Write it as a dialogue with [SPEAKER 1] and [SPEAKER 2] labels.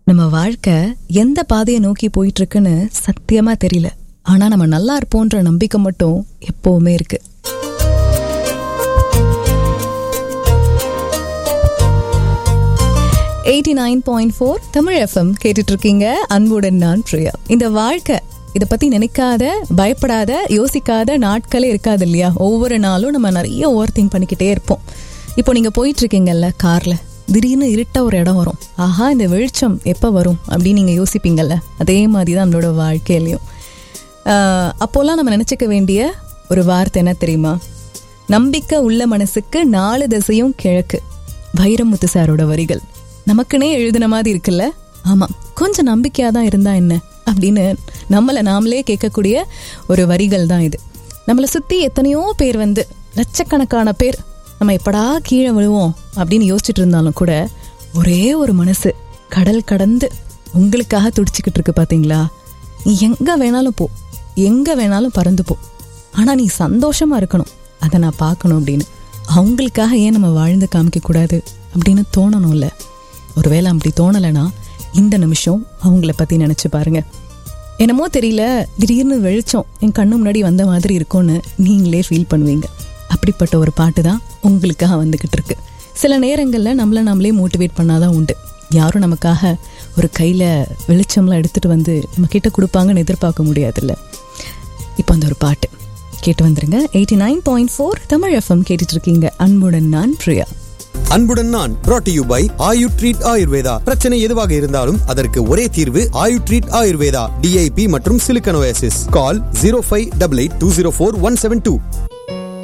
[SPEAKER 1] நம்ம வாழ்க்கை எந்த பாதையை நோக்கி போயிட்டு இருக்குன்னு சத்தியமா தெரியல ஆனா நம்ம நல்லா இருப்போன்ற நம்பிக்கை மட்டும் எப்பவுமே இருக்கு eighty nine point four Tamil FM கேட்டுட்டு இருக்கீங்க அன்புடன் நான் பிரியா இந்த வாழ்க்கை இதை பத்தி நினைக்காத பயப்படாத யோசிக்காத நாட்களே இருக்காது இல்லையா ஒவ்வொரு நாளும் நம்ம நிறைய ஓவர் திங்க் பண்ணிக்கிட்டே இருப்போம் இப்போ நீங்க போயிட்டு இருக்கீங்கல்ல கார்ல திடீர்னு இருட்ட ஒரு இடம் வரும் ஆஹா இந்த வெளிச்சம் எப்போ வரும் அப்படின்னு நீங்க யோசிப்பீங்கல்ல அதே மாதிரி தான் நம்மளோட வாழ்க்கையிலையும் ஆஹ் அப்போல்லாம் நம்ம நினைச்சுக்க வேண்டிய ஒரு வார்த்தை என்ன தெரியுமா நம்பிக்கை உள்ள மனசுக்கு நாலு திசையும் கிழக்கு வைரமுத்து சாரோட வரிகள் நமக்குனே எழுதின மாதிரி இருக்குல்ல ஆமா கொஞ்சம் நம்பிக்கையா தான் இருந்தா என்ன அப்படின்னு நம்மளை நாமளே கேட்கக்கூடிய ஒரு வரிகள் தான் இது நம்மளை சுத்தி எத்தனையோ பேர் வந்து லட்சக்கணக்கான பேர் நம்ம எப்படா கீழே விழுவோம் அப்படின்னு யோசிச்சுட்டு இருந்தாலும் கூட ஒரே ஒரு மனசு கடல் கடந்து உங்களுக்காக துடிச்சுக்கிட்டு இருக்கு பாத்தீங்களா நீ எங்க வேணாலும் போ எங்க வேணாலும் பறந்து போ ஆனா நீ சந்தோஷமா இருக்கணும் அதை நான் பார்க்கணும் அப்படின்னு அவங்களுக்காக ஏன் நம்ம வாழ்ந்து காமிக்க கூடாது அப்படின்னு தோணணும்ல ஒருவேளை அப்படி தோணலைன்னா இந்த நிமிஷம் அவங்கள பத்தி நினைச்சு பாருங்க என்னமோ தெரியல திடீர்னு வெளிச்சம் என் கண்ணு முன்னாடி வந்த மாதிரி இருக்கும்னு நீங்களே ஃபீல் பண்ணுவீங்க அப்படிப்பட்ட ஒரு பாட்டு தான் உங்களுக்காக வந்துகிட்டு இருக்கு சில நேரங்களில் நம்மள நம்மளே மோட்டிவேட் பண்ணாதான் உண்டு யாரும் நமக்காக ஒரு கையில் வெளிச்சம்லாம் எடுத்துட்டு வந்து நம்ம கிட்ட கொடுப்பாங்கன்னு எதிர்பார்க்க முடியாதுல்ல இப்போ அந்த ஒரு பாட்டு கேட்டு வந்துருங்க eighty nine point four Tamil FM கேட்டுட்டு இருக்கீங்க அன்புடன் நான் பிரியா
[SPEAKER 2] அன்புடன் நான் brought to you by Ayu treat Ayurveda பிரச்சனை எதுவாக இருந்தாலும் அதற்கு ஒரே தீர்வு ஆயு ட்ரீட் ஆயுர்வேதா டிஐபி மற்றும் சிலிக்கனோசிஸ் call zero five double eight two zero four one seven two